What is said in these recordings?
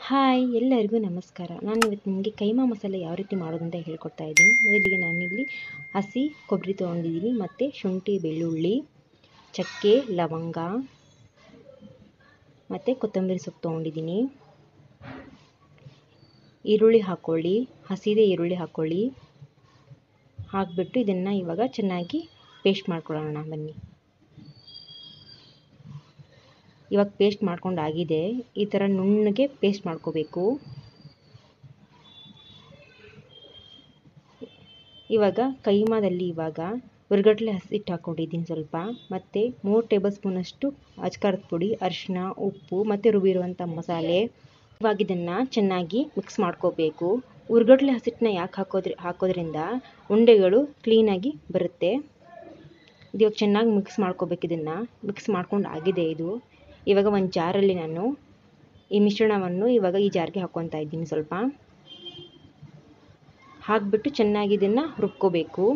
hi ಎಲ್ಲರಿಗೂ ನಮಸ್ಕಾರ ನಾನು ಇವತ್ತು ನಿಮಗೆ ಕೈಮಾ ಮಸಾಲೆ ಯಾವ ರೀತಿ ಮಾಡೋದು ಅಂತ ಹೇಳ್ಕೊಡ್ತಾ ಇದ್ದೀನಿ ಮೊದಲಿಗೆ ನಾನಿಲ್ಲಿ ಹಸಿ ಕೊಬ್ಬರಿ ತೊಗೊಂಡಿದ್ದೀನಿ ಮತ್ತು ಶುಂಠಿ ಬೆಳ್ಳುಳ್ಳಿ ಚಕ್ಕೆ ಲವಂಗ ಮತ್ತು ಕೊತ್ತಂಬರಿ ಸೊಪ್ಪು ತೊಗೊಂಡಿದ್ದೀನಿ ಈರುಳ್ಳಿ ಹಾಕ್ಕೊಳ್ಳಿ ಹಸಿದೇ ಈರುಳ್ಳಿ ಹಾಕ್ಕೊಳ್ಳಿ ಹಾಕಿಬಿಟ್ಟು ಇದನ್ನು ಇವಾಗ ಚೆನ್ನಾಗಿ ಪೇಸ್ಟ್ ಮಾಡ್ಕೊಳ್ಳೋಣ ಬನ್ನಿ ಇವಾಗ ಪೇಸ್ಟ್ ಮಾಡ್ಕೊಂಡು ಆಗಿದೆ ಈ ಥರ ನುಣ್ಣಗೆ ಪೇಸ್ಟ್ ಮಾಡ್ಕೋಬೇಕು ಇವಾಗ ಕೈಮಾದಲ್ಲಿ ಇವಾಗ ಹುರ್ಗಡ್ಲೆ ಹಸಿಟ್ಟು ಹಾಕ್ಕೊಂಡಿದ್ದೀನಿ ಸ್ವಲ್ಪ ಮತ್ತು ಮೂರು ಟೇಬಲ್ ಸ್ಪೂನಷ್ಟು ಅಚ್ಕಾರದ ಪುಡಿ ಅರಿಶಿನ ಉಪ್ಪು ಮತ್ತು ರುಬ್ಬಿರುವಂಥ ಮಸಾಲೆ ಇವಾಗ ಇದನ್ನು ಚೆನ್ನಾಗಿ ಮಿಕ್ಸ್ ಮಾಡ್ಕೋಬೇಕು ಹುರ್ಗಡ್ಲೆ ಹಸಿಟ್ಟನ್ನ ಯಾಕೆ ಹಾಕೋದ್ರಿ ಹಾಕೋದ್ರಿಂದ ಉಂಡೆಗಳು ಕ್ಲೀನಾಗಿ ಬರುತ್ತೆ ಇದು ಇವಾಗ ಚೆನ್ನಾಗಿ ಮಿಕ್ಸ್ ಮಾಡ್ಕೋಬೇಕು ಇದನ್ನು ಮಿಕ್ಸ್ ಮಾಡ್ಕೊಂಡು ಆಗಿದೆ ಇದು ಇವಾಗ ಒಂದು ಜಾರಲ್ಲಿ ನಾನು ಈ ಮಿಶ್ರಣವನ್ನು ಇವಾಗ ಈ ಜಾರ್ಗೆ ಹಾಕ್ಕೊತಾ ಇದ್ದೀನಿ ಸ್ವಲ್ಪ ಹಾಕಿಬಿಟ್ಟು ಚೆನ್ನಾಗಿ ಇದನ್ನು ರುಬ್ಕೋಬೇಕು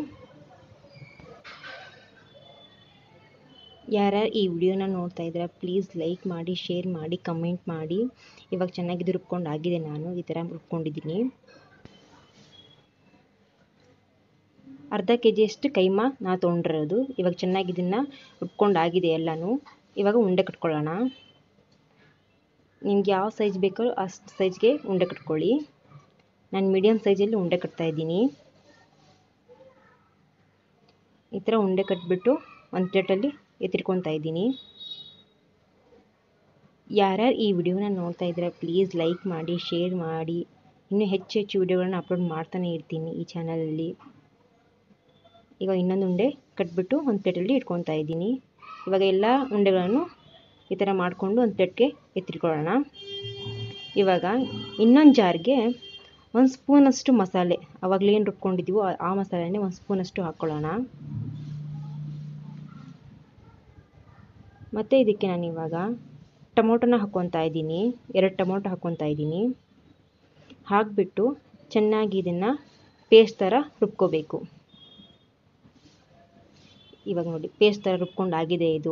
ಯಾರ್ಯಾರು ಈ ವಿಡಿಯೋನ ನೋಡ್ತಾ ಇದ್ದೀರಾ ಪ್ಲೀಸ್ ಲೈಕ್ ಮಾಡಿ ಶೇರ್ ಮಾಡಿ ಕಮೆಂಟ್ ಮಾಡಿ ಇವಾಗ ಚೆನ್ನಾಗಿ ಇದು ರುಬ್ಕೊಂಡು ಆಗಿದೆ ನಾನು ಈ ಥರ ರುಬ್ಕೊಂಡಿದ್ದೀನಿ ಅರ್ಧ ಕೆ ಜಿಯಷ್ಟು ಕೈಮಾ ನಾ ತೊಗೊಂಡಿರೋದು ಇವಾಗ ಚೆನ್ನಾಗಿ ಇದನ್ನು ರುಬ್ಕೊಂಡು ಆಗಿದೆ ಎಲ್ಲನೂ ಇವಾಗ ಉಂಡೆ ಕಟ್ಕೊಳ್ಳೋಣ ನಿಮ್ಗೆ ಯಾವ ಸೈಜ್ ಬೇಕೋ ಅಷ್ಟು ಸೈಜ್ಗೆ ಉಂಡೆ ಕಟ್ಕೊಳ್ಳಿ ನಾನು ಮೀಡಿಯಮ್ ಸೈಜಲ್ಲಿ ಉಂಡೆ ಕಟ್ತಾಯಿದ್ದೀನಿ ಈ ಥರ ಉಂಡೆ ಕಟ್ಬಿಟ್ಟು ಒಂದು ಪ್ಲೇಟಲ್ಲಿ ಎತ್ತಿಟ್ಕೊತಾ ಇದ್ದೀನಿ ಯಾರ್ಯಾರು ಈ ವಿಡಿಯೋನ ನೋಡ್ತಾ ಇದ್ದೀರಾ ಪ್ಲೀಸ್ ಲೈಕ್ ಮಾಡಿ ಶೇರ್ ಮಾಡಿ ಇನ್ನೂ ಹೆಚ್ಚು ಹೆಚ್ಚು ವಿಡಿಯೋಗಳನ್ನ ಅಪ್ಲೋಡ್ ಮಾಡ್ತಾನೆ ಇರ್ತೀನಿ ಈ ಚಾನಲಲ್ಲಿ ಈಗ ಇನ್ನೊಂದು ಉಂಡೆ ಕಟ್ಬಿಟ್ಟು ಒಂದು ಪ್ಲೇಟಲ್ಲಿ ಇಟ್ಕೊತಾ ಇದ್ದೀನಿ ಇವಾಗ ಎಲ್ಲ ಉಂಡೆಗಳನ್ನು ಈ ಥರ ಮಾಡಿಕೊಂಡು ಒಂದು ಪ್ಲೇಟ್ಗೆ ಎತ್ತಿಟ್ಕೊಳ್ಳೋಣ ಇವಾಗ ಇನ್ನೊಂದು ಜಾರ್ಗೆ ಒಂದು ಸ್ಪೂನಷ್ಟು ಮಸಾಲೆ ಆವಾಗಲೇ ಏನು ರುಬ್ಕೊಂಡಿದ್ದೀವೋ ಆ ಮಸಾಲೆನೇ ಒಂದು ಸ್ಪೂನಷ್ಟು ಹಾಕ್ಕೊಳ್ಳೋಣ ಮತ್ತು ಇದಕ್ಕೆ ನಾನು ಇವಾಗ ಟೊಮೊಟೊನ ಹಾಕ್ಕೊತಾ ಇದ್ದೀನಿ ಎರಡು ಟೊಮೊಟೊ ಹಾಕ್ಕೊತಾ ಇದ್ದೀನಿ ಹಾಕಿಬಿಟ್ಟು ಚೆನ್ನಾಗಿ ಇದನ್ನು ಪೇಸ್ಟ್ ಥರ ರುಬ್ಕೋಬೇಕು ಇವಾಗ ನೋಡಿ ಪೇಸ್ಟ್ ಥರ ರುಬ್ಕೊಂಡು ಆಗಿದೆ ಇದು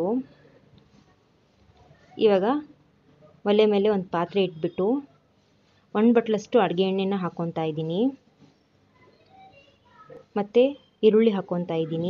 ಇವಾಗ ಒಲೆ ಮೇಲೆ ಒಂದು ಪಾತ್ರೆ ಇಟ್ಬಿಟ್ಟು ಒಂದು ಬಟ್ಲಷ್ಟು ಅಡುಗೆ ಎಣ್ಣೆನ ಹಾಕ್ಕೊತಾ ಇದ್ದೀನಿ ಮತ್ತು ಈರುಳ್ಳಿ ಹಾಕ್ಕೊತಾ ಇದ್ದೀನಿ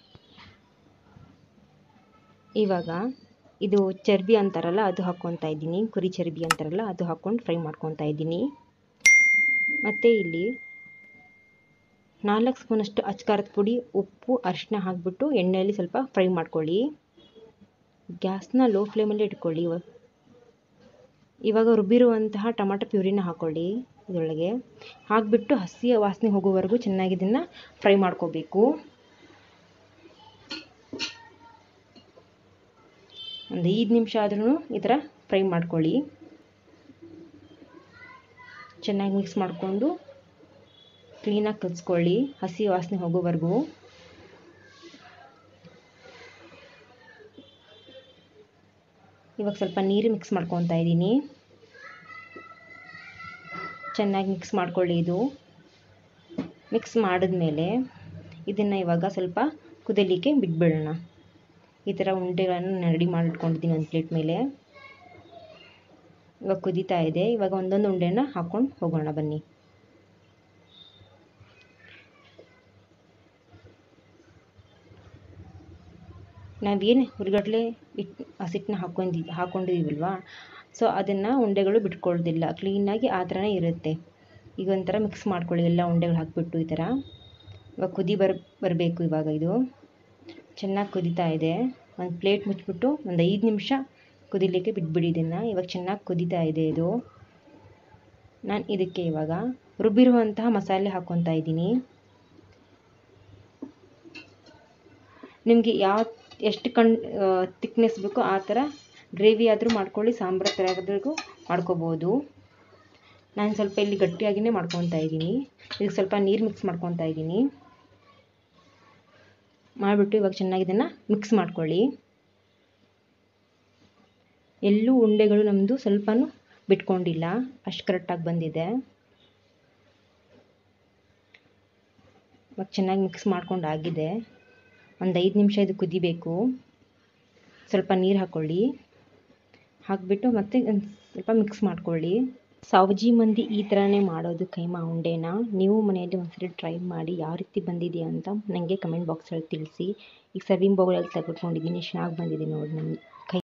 ಇವಾಗ ಇದು ಚರ್ಬಿ ಅಂತಾರಲ್ಲ ಅದು ಹಾಕ್ಕೊತಾ ಇದ್ದೀನಿ ಕುರಿ ಚರ್ಬಿ ಅಂತಾರಲ್ಲ ಅದು ಹಾಕ್ಕೊಂಡು ಫ್ರೈ ಮಾಡ್ಕೊತಾ ಇದ್ದೀನಿ ಮತ್ತು ಇಲ್ಲಿ ನಾಲ್ಕು ಸ್ಪೂನಷ್ಟು ಅಚ್ಕಾರದ ಪುಡಿ ಉಪ್ಪು ಅರಿಶಿನ ಹಾಕಿಬಿಟ್ಟು ಎಣ್ಣೆಯಲ್ಲಿ ಸ್ವಲ್ಪ ಫ್ರೈ ಮಾಡ್ಕೊಳ್ಳಿ ಗ್ಯಾಸ್ನ ಲೋ ಫ್ಲೇಮಲ್ಲಿ ಇಟ್ಕೊಳ್ಳಿ ಇವಾಗ ಇವಾಗ ರುಬ್ಬಿರುವಂತಹ ಟೊಮಾಟೊ ಪ್ಯೂರಿನ ಹಾಕ್ಕೊಳ್ಳಿ ಇದರೊಳಗೆ ಹಾಕಿಬಿಟ್ಟು ಹಸಿ ವಾಸನೆ ಹೋಗೋವರೆಗೂ ಚೆನ್ನಾಗಿ ಇದನ್ನು ಫ್ರೈ ಮಾಡ್ಕೋಬೇಕು ಒಂದು ಐದು ನಿಮಿಷ ಆದ್ರೂ ಈ ಥರ ಫ್ರೈ ಮಾಡ್ಕೊಳ್ಳಿ ಚೆನ್ನಾಗಿ ಮಿಕ್ಸ್ ಮಾಡಿಕೊಂಡು ಕ್ಲೀನಾಗಿ ಕಲಿಸ್ಕೊಳ್ಳಿ ಹಸಿ ವಾಸನೆ ಹೋಗೋವರೆಗೂ ಇವಾಗ ಸ್ವಲ್ಪ ನೀರು ಮಿಕ್ಸ್ ಮಾಡ್ಕೊತಾ ಇದ್ದೀನಿ ಚೆನ್ನಾಗಿ ಮಿಕ್ಸ್ ಮಾಡ್ಕೊಳ್ಳಿ ಇದು ಮಿಕ್ಸ್ ಮಾಡಿದ್ಮೇಲೆ ಇದನ್ನು ಇವಾಗ ಸ್ವಲ್ಪ ಕುದಲಿಕ್ಕೆ ಬಿಟ್ಬಿಡೋಣ ಈ ಥರ ಉಂಡೆಗಳನ್ನು ರೆಡಿ ಮಾಡಿಟ್ಕೊಂಡಿದ್ದೀನಿ ಒಂದು ಪ್ಲೇಟ್ ಮೇಲೆ ಇವಾಗ ಕುದೀತಾ ಇದೆ ಇವಾಗ ಒಂದೊಂದು ಉಂಡೆನ ಹಾಕ್ಕೊಂಡು ಹೋಗೋಣ ಬನ್ನಿ ನಾವೇನು ಹುರಿಗಡ್ಲೆ ಇಟ್ಟು ಹಸಿಟ್ಟನ್ನ ಹಾಕ್ಕೊಂಡಿ ಹಾಕ್ಕೊಂಡಿದ್ದೀವಲ್ವ ಸೊ ಅದನ್ನು ಉಂಡೆಗಳು ಬಿಟ್ಕೊಳ್ಳೋದಿಲ್ಲ ಕ್ಲೀನಾಗಿ ಆ ಥರನೇ ಇರುತ್ತೆ ಈಗ ಒಂಥರ ಮಿಕ್ಸ್ ಮಾಡ್ಕೊಳ್ಳಿ ಎಲ್ಲ ಉಂಡೆಗಳು ಹಾಕಿಬಿಟ್ಟು ಈ ಥರ ಇವಾಗ ಕುದಿ ಬರ್ ಬರಬೇಕು ಇವಾಗ ಇದು ಚೆನ್ನಾಗಿ ಕುದೀತಾ ಇದೆ ಒಂದು ಪ್ಲೇಟ್ ಮುಚ್ಚಿಬಿಟ್ಟು ಒಂದು ಐದು ನಿಮಿಷ ಕುದಿಲಿಕ್ಕೆ ಬಿಟ್ಬಿಡಿ ಇದನ್ನು ಇವಾಗ ಚೆನ್ನಾಗಿ ಕುದೀತಾ ಇದೆ ಇದು ನಾನು ಇದಕ್ಕೆ ಇವಾಗ ರುಬ್ಬಿರುವಂತಹ ಮಸಾಲೆ ಹಾಕ್ಕೊತಾ ಇದ್ದೀನಿ ನಿಮಗೆ ಯಾವ ಎಷ್ಟು ಕಣ್ ತಿಕ್ನೆಸ್ ಬೇಕೋ ಆ ಥರ ಗ್ರೇವಿ ಆದರೂ ಮಾಡ್ಕೊಳ್ಳಿ ಸಾಂಬಾರು ಥರ ಆದ್ರೂ ಮಾಡ್ಕೋಬೋದು ನಾನು ಸ್ವಲ್ಪ ಇಲ್ಲಿ ಗಟ್ಟಿಯಾಗಿಯೇ ಮಾಡ್ಕೊತಾ ಇದ್ದೀನಿ ಇದಕ್ಕೆ ಸ್ವಲ್ಪ ನೀರು ಮಿಕ್ಸ್ ಮಾಡ್ಕೊತಾ ಇದ್ದೀನಿ ಮಾಡಿಬಿಟ್ಟು ಇವಾಗ ಚೆನ್ನಾಗಿ ಇದನ್ನು ಮಿಕ್ಸ್ ಮಾಡ್ಕೊಳ್ಳಿ ಎಲ್ಲೂ ಉಂಡೆಗಳು ನಮ್ಮದು ಸ್ವಲ್ಪನೂ ಬಿಟ್ಕೊಂಡಿಲ್ಲ ಅಷ್ಟು ಕರೆಕ್ಟಾಗಿ ಬಂದಿದೆ ಇವಾಗ ಚೆನ್ನಾಗಿ ಮಿಕ್ಸ್ ಮಾಡ್ಕೊಂಡು ಆಗಿದೆ ಒಂದು ಐದು ನಿಮಿಷ ಇದು ಕುದಿಬೇಕು ಸ್ವಲ್ಪ ನೀರು ಹಾಕ್ಕೊಳ್ಳಿ ಹಾಕಿಬಿಟ್ಟು ಮತ್ತೆ ಒಂದು ಸ್ವಲ್ಪ ಮಿಕ್ಸ್ ಮಾಡ್ಕೊಳ್ಳಿ ಸಾವಜಿ ಮಂದಿ ಈ ಥರನೇ ಮಾಡೋದು ಕೈಮಾ ಉಂಡೆನ ನೀವು ಮನೆಯಲ್ಲಿ ಒಂದ್ಸರಿ ಟ್ರೈ ಮಾಡಿ ಯಾವ ರೀತಿ ಬಂದಿದೆ ಅಂತ ನನಗೆ ಕಮೆಂಟ್ ಬಾಕ್ಸಲ್ಲಿ ತಿಳಿಸಿ ಈಗ ಸರ್ವಿಂಗ್ ಬೌಲಲ್ಲಿ ತೆಗೆದುಕೊಂಡಿದ್ದೀನಿ ಚೆನ್ನಾಗಿ ಬಂದಿದೆ ನೋಡಿ ನನ್ನ ಕೈ